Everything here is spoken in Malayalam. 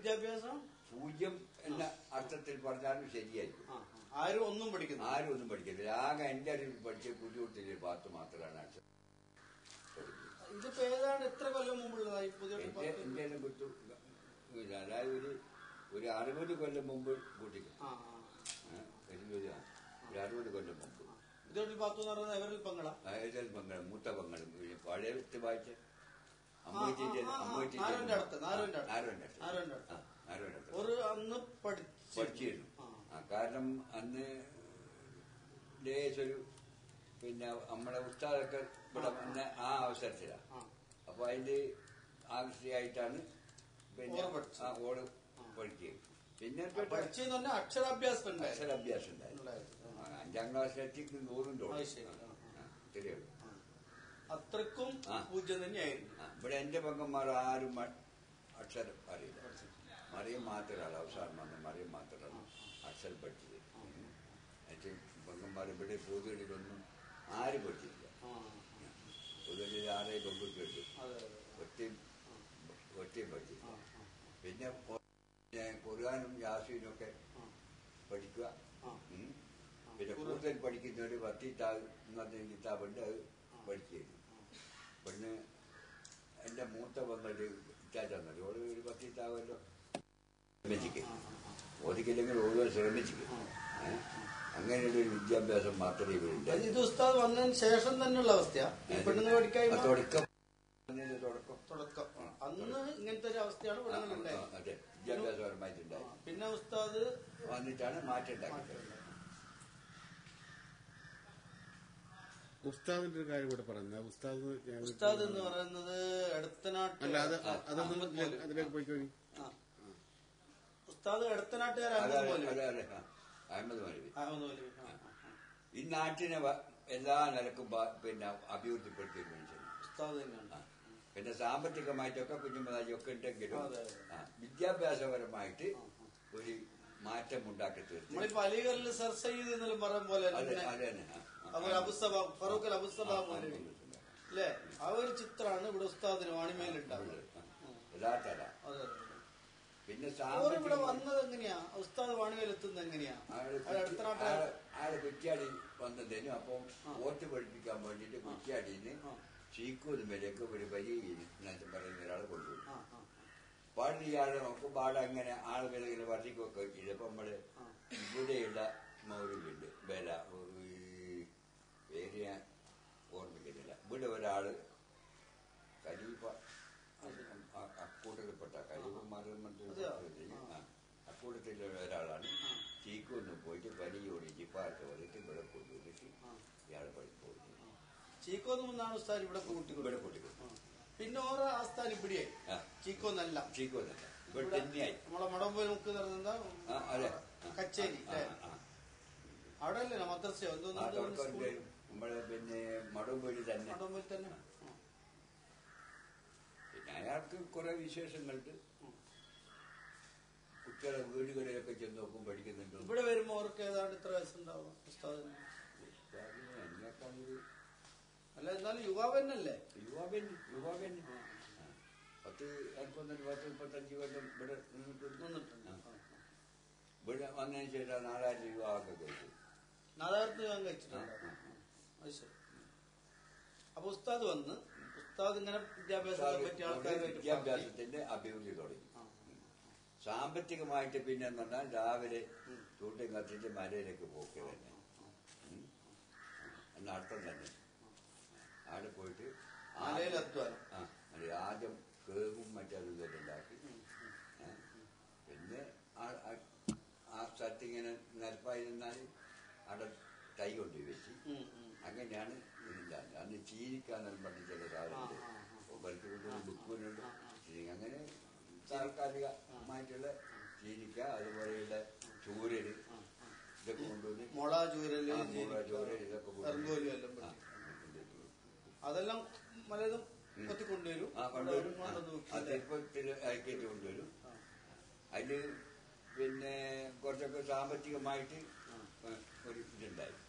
വിദ്യാഭ്യാസം പൂജ്യം എന്ന അർത്ഥത്തിൽ പറഞ്ഞാലും ശരിയായിരിക്കും ആ, ആ. ആരും ഒന്നും പഠിക്കുന്നു ആരും ഒന്നും പഠിക്കത്തില്ല ആകെ എന്റെ അറിവിൽ പഠിച്ച കുട്ടികുട്ടിലെ ഭാഗത്ത് മാത്രമാണ് അക്ഷരം പഠിക്കുന്നത്. ഇതിപ്പോ ഏതാണ് എത്ര കൊല്ലം മുമ്പുള്ളതായി പുതിയ എന്റെ എന്റെ തന്നെ കുത്തു ഇല്ല. അതായത് ഒരു ഒരു അറുപത് കൊല്ലം മുമ്പ് കൂട്ടിക്കും ആ ഒരു അറുപത് കൊല്ലം മുമ്പ് ഇതോട്ട് പാത്തു എന്ന് പറയുന്നത് എവരിൽ പങ്കള അതായത് പങ്ങളും മൂത്ത പങ്ങളും പഴയ വായിച്ച അമ്മൂറ്റിന്റെ ആ, ആ, ആ, അമ്മൂറ്റിന്റെ നാരോന്റെ അടുത്ത്, നാരോന്റെ അടുത്ത്. നാരോന്റെ അടുത്ത്. നാരോന്റെ അടുത്ത്. ആ, നാരോന്റെ അടുത്ത്. ഒരു അന്ന് പഠിച്ചു പഠിച്ചിരുന്നു ആ. ആ, കാരണം അന്ന് ലേശൊരു പിന്നെ നമ്മളെ ഉസ്താദൊക്കെ ഇവിടെ വന്ന ആ അവസരത്തിലാണ് ആ. അപ്പൊ അതിന്റെ ആകൃഷ്ടിയായിട്ടാണ് പിന്നെ ഓള് പഠിച്ചത്. ആ ഓട് പഠിക്കുകയും പിന്നെ പഠിച്ചെന്ന് പറഞ്ഞാൽ അക്ഷരാഭ്യാസം ഉണ്ടായി അക്ഷരാഭ്യാസം ഉണ്ടായി ഉണ്ടായിരുന്നു. ആ, അഞ്ചാം ക്ലാസ്സിലെത്തി നൂറും തോന്നും അത് ശരി. ആ, ആ. ഇത്രയേ ഉള്ളൂ അത്രക്കും ആ. പൂജ്യം തന്നെയായിരുന്നു ആ, ഇവിടെ എന്റെ പെങ്ങന്മാർ ആരും മ- അക്ഷരം അറിയില്ല മറിയം മാത്രമാണ് അവസാനം വന്ന മറിയം മാത്രമാണ് അക്ഷരം പഠിച്ചത് എന്നിട്ട് പെങ്ങന്മാർ ഇവിടെ പൊതുകളിലൊന്നും ആരും പഠിച്ചില്ല ആ. പൊതുകളിൽ ആറേ പെൺകുട്ടിയുണ്ട് അതെ അതെ ഒറ്റയും ഒറ്റയും പഠിച്ചില്ല ആ, ആ. പിന്നെ കൊ- പിന്നെ ഖുർആാനും യാസീനും ഒക്കെ ആ. പഠിക്കുക ആ. ഉം. പിന്നെ കൂടുതൽ പഠിക്കുന്ന ഒരു പത്തിത്താവ് എന്ന് പറഞ്ഞ കിതാബുണ്ട് അത് പഠിക്കുന്നു പിന്നെ എന്റെ മൂത്ത പങ്കളുടെ ഇറ്റാച്ചെന്നത് ഓള് ഒരു പത്തിത്താവല്ലോ ശ്രമിച്ചിക്ക് ഓദിക്കില്ലെങ്കിൽ ഓരോ ശ്രമിച്ചിക്ക് ഏ? അങ്ങനെയുള്ള ഒരു വിദ്യാഭ്യാസം മാത്രമേ അത് ഇവരുണ്ട് ഇത് ഉസ്താദ് വന്നതിന് ശേഷം തന്നെയുള്ള അവസ്ഥയാ ഈ പെണ്ണുങ്ങൾ പഠിക്കായ്മ തുടക്കം അതിന്റെ തുടക്കം തുടക്കം അന്ന് ഇങ്ങനത്തെ ഒരു അവസ്ഥയാണ് ആ, പെണ്ണുങ്ങൾ ആ, ഉണ്ടായത് അതെ വിദ്യാഭ്യാസപരമായിട്ടുണ്ടായി പിന്നെ ഉസ്താദ് വന്നിട്ടാണ് മാറ്റം ഉണ്ടാക്കിയത് ഉസ്താദിന്റെ ഒരു കാര്യം കൂടെ പറഞ്ഞു ഉസ്താദ് ഞാൻ ഉസ്താദ് എന്ന് പറയുന്നത് എടത്തനാട്ട് അല്ല അത് ആ, അതൊന്നും അഹമ്മദ് മൗലവി. അതിലേക്ക് പോയിക്കോളി ആ. ഉസ്താദ് എടത്തനാട്ടുകാർ അതെ അഹമ്മദ് അതെ മൗലവി. അതെ അതെ ആ. അഹമ്മദ് മൗലവി അഹമ്മദ് മൗലവി. ആ, ആ, ആ. ഈ നാട്ടിനെ വ- എല്ലാ നിലക്കും ബ- പിന്നെ അഭിവൃദ്ധിപ്പെടുത്തിയ ഒരു മനുഷ്യൻ ഉസ്താദ് തന്നെയാണ് ആ. പിന്നെ സാമ്പത്തികമായിട്ടൊക്കെ കുഞ്ഞുമതായി ഒക്കെ ഉണ്ടെങ്കിലും അതെ, അതെ. ആ, വിദ്യാഭ്യാസപരമായിട്ട് ഒരു മാറ്റം ഉണ്ടാക്കി തീർത്തു നമ്മളിപ്പോ അലിഗറിൽ സർ സയ്യിദ് എന്നെല്ലാം പറയുന്ന പോലെ അതെ പിന്നെ അതെ തന്നെ ആ, ആ. അതുപോലെ അബുസബ ഫറൂഖ് അൽ അബുസബ ആ, ആ, മൗലവി ആ. അല്ലേ ആ ഒരു ചിത്രമാണ് ഇവിടെ ഉസ്താദിന് വാണിമേലുണ്ടാവുന്നത് ആ. യഥാർത്ഥ അതാ. അതെ അതെ. പിന്നെ ഓർ ഇവിടെ സാമ്പത്തിക വന്നത് എങ്ങനെയാ ഉസ്താദ് വാണിമേൽ എത്തുന്നത് എങ്ങനെയാ ആള് അത് കുറ്റി- എടത്തനാട്ടുകാർ ആള് ആള് കുറ്റിയാടി വന്നതിന് അപ്പം വോട്ട് പഠിപ്പിക്കാൻ വേണ്ടിട്ട് കുറ്റിയാടിന്ന് ആ. ചീക്കൂതുമേലേക്ക് ഒരു വലിയ എന്നൊക്കെ പറയുന്ന ഒരാളെ കൊണ്ടുപോയി ആ ആ പാടി ഇയാളെ നോക്കുമ്പോൾ ആടെ അങ്ങനെ ആളുകൾ ഇങ്ങനെ വർദ്ധിക്കുകയൊക്കെ ചെയ്ത് അപ്പൊ നമ്മള് ആ. ഇവിടെയുള്ള ഇവിടെയുള്ള മൗര്യമുണ്ട് ബല ഈ പേര് ഞാൻ ഓർമ്മിക്കുന്നില്ല ഇവിടെ ഒരാള് ഖലീഫ അ- അക്കൂട്ടത്തിൽപ്പെട്ട ഖലീഫന്മാർ അതെയോ? ആ. അക്കൂട്ടത്തിലുള്ള ഒരാളാണ് ആ. ചീക്കൊന്ന് പോയിട്ട് പനിയോടി ജിപ്പാർക്ക് വന്നിട്ട് ഇവിടെ കൊണ്ടുവന്നിട്ട് ആ. ഇയാളെ പഠിപ്പോയി ചീക്കോന്ന് മുന്നാണ് ഉസ്താദ് ഇവിടെ ഇവിടെ കൂട്ടിക്കൊണ്ടു കൂട്ടിക്കൊണ്ടു പിന്നെ ഓരോ ആസ്ഥാൻ ഇവിടെയായി ആ ചീക്കോന്നല്ല ചീക്കൊന്നല്ല ഇവിടെ ഇവിടെ തന്നെയായി നമ്മളെ മടമ്പൂർ മുക്ക് നടന്ന ആ, അതെ. ആ. കച്ചേരി ആ, അല്ലേ ആ, ആ. അവിടെ അല്ലേ മദ്രസയോ ആ എന്തോന്നു തുടക്കം സ്കൂൾ ഉണ്ട്. നമ്മളെ പിന്നെ മടമ്പൊഴി തന്നെ മടമ്പൂരിൽ തന്നെ ആ. പിന്നെ അയാൾക്ക് കുറെ വിശേഷങ്ങളുണ്ട് ഉം. കുട്ടികളെ വീടുകളിലൊക്കെ ചെന്ന് നോക്കും പഠിക്കുന്നുണ്ട് ഇവിടെ വരുമ്പോ അവർക്ക് ഏതാണ്ട് ഇത്ര വയസ്സുണ്ടാവും ഉസ്താദിന് ഉസ്താദിന് എന്നെക്കാൾ ഒരു അല്ല എന്നാലും യുവാവ് തന്നെയല്ലേ യുവാവൻ യുവാവൻ ആ. പത്ത് എനിക്കൊന്നൊരു പത്ത് മുപ്പത്തഞ്ച് കൊല്ലം ഇവിടെ നിന്നിട്ടുണ്ട് നിന്നിട്ടുണ്ട് ആ. ഇവിടെ വന്നതിന് ശേഷം നാലായിരം വിവാഹമൊക്കെ കഴിച്ചു നാദാരത്ത് ഞാൻ ആ, കഴിച്ചിട്ടുണ്ട് ആ, ആ. അത് ശരി അപ്പൊ ഉസ്താദ് വന്ന് ഉസ്താദ് ഇങ്ങനെ വിദ്യാഭ്യാസത്തെ പറ്റി ആൾക്കാരുമായിട്ട് വിദ്യാഭ്യാസത്തിന്റെ അഭിവൃദ്ധി തുടങ്ങി ആ. സാമ്പത്തികമായിട്ട് പിന്നെ എന്ന് പറഞ്ഞാൽ രാവിലെ ചൂട്ടും കത്തിച്ച് മലയിലേക്ക് പോക്ക് തന്നെ ഉം. എന്ന അർത്ഥം തന്നെ അവിടെ പോയിട്ട് മലയിൽ അധ്വാനം ആ അത് ആദ്യം കേവും മറ്റതും ഇതൊക്കെ ഉണ്ടാക്കി ഏ? പിന്നെ ആ- ആ- ആ സ്ഥലത്ത് ഇങ്ങനെ നിരപ്പായി നിന്നാൽ അവിടെ തൈ കൊണ്ട് വെച്ച് ഉം, ഉം. അങ്ങനെയാണ് ഇതില്ലാണ്ട് അന്ന് ചീനിക്കാന്നെല്ലാം പറഞ്ഞ ചില സാധനമുണ്ട് ആ, ആ, ആ. ബൽക്ക് കൊണ്ടുവന്ന് ബുക്കുന്നുണ്ട് ആ, ആ. ചീനി അങ്ങനെ താൽക്കാലികമായിട്ടുള്ള ചീനിക്ക അതുപോലെയുള്ള ചൂരല് ഇതൊക്കെ കൊണ്ടുവന്ന് മുള ചൂരല് ആ, മുള, ചൂരല് ഇതൊക്കെ കൊണ്ടുവന്ന് എർഗോലി എല്ലാം ആ, പറ്റി അതെല്ലാം പലതും കൊത്തി കൊണ്ടുവരും ആ കൊണ്ടുവരും അവിടെ കൊണ്ടുവന്ന് ആ, വെക്കും ആ അല്ലേ? തെരുപ്പത്തിൽ അയക്കേറ്റ് കൊണ്ടുവരും ആ. അതില് പിന്നെ കുറച്ചൊക്കെ സാമ്പത്തികമായിട്ട് ഒരു ഇതുണ്ടായി